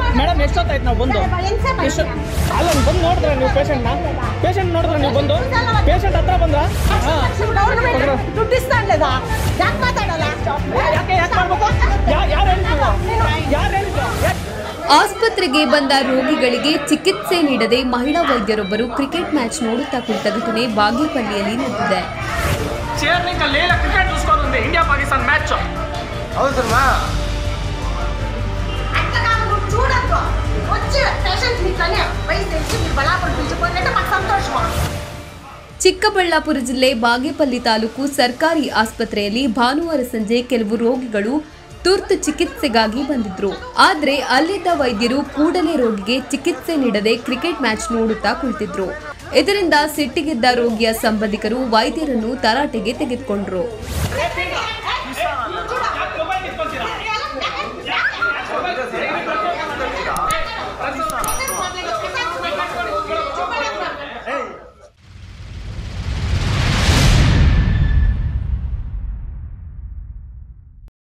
madam ಎಷ್ಟೊತ್ತಾಯ್ತು ನಾವು ಬಂದು ಎಷ್ಟು ಅಲ್ಲ ಬಂದು ನೋಡಿದ್ರೆ ನೀವು ಪೇಷಂಟ್ನ ಪೇಷಂಟ್ ನೋಡಿದ್ರೆ ನೀವು ಬಂದು ಪೇಷಂಟ್ ಹತ್ರ ಬಂದ್ರ ಹಾಂ ದುಡ್ಡು ಇಸ್ತಾನ್ಲೇದ ಯಾಕೆ ಮಾತಾಡಲ್ಲ ಯಾಕೆ ಯಾಕೆ ಮಾಡ್ಬೇಕು ಯಾ- ಯಾರು ಹೇಳಿದ್ರು ಯಾರು ಹೇಳಿದ್ರು ಯಾಕೆ ಆಸ್ಪತ್ರೆಗೆ ಬಂದ ರೋಗಿಗಳಿಗೆ ಚಿಕಿತ್ಸೆ ನೀಡದೆ ಮಹಿಳಾ ವೈದ್ಯರೊಬ್ಬರು ಕ್ರಿಕೆಟ್ ಮ್ಯಾಚ್ ನೋಡುತ್ತಾ ಕುಳಿತ ಘಟನೆ ಬಾಗೇಪಲ್ಲಿಯಲ್ಲಿ ನಡೆದಿದೆ చైర్ని ఇంకా లేల క్రికెట్ చూసుకోవాలి ఇండియా పాకిస్తాన్ మ్యాచ్ అవసరమా అంతకాలం నువ్వు చూడద్దు వచ్చి పేషెంట్ నీకనే వయసు తెలిసి మీరు బలాపడి పిలిచిపోయినట్టే మాకు సంతోషమా ಚಿಕ್ಕಬಳ್ಳಾಪುರ ಜಿಲ್ಲೆ ಬಾಗೇಪಲ್ಲಿ ತಾಲೂಕು ಸರ್ಕಾರಿ ಆಸ್ಪತ್ರೆಯಲ್ಲಿ ಭಾನುವಾರ ಸಂಜೆ ಕೆಲವು ರೋಗಿಗಳು ತುರ್ತು ಚಿಕಿತ್ಸೆಗಾಗಿ ಬಂದಿದ್ರು ಆದ್ರೆ ಅಲ್ಲಿದ್ದ ವೈದ್ಯರು ಕೂಡಲೇ ರೋಗಿಗೆ ಚಿಕಿತ್ಸೆ ನೀಡದೆ ಕ್ರಿಕೆಟ್ ಮ್ಯಾಚ್ ನೋಡುತ್ತಾ ಕುಳಿತಿದ್ರು ಇದರಿಂದ ಸಿಟ್ಟಿಗೆದ್ದ ರೋಗಿಯ ಸಂಬಂಧಿಕರು ವೈದ್ಯರನ್ನು ತರಾಟೆಗೆ ತೆಗೆದುಕೊಂಡ್ರು రేపు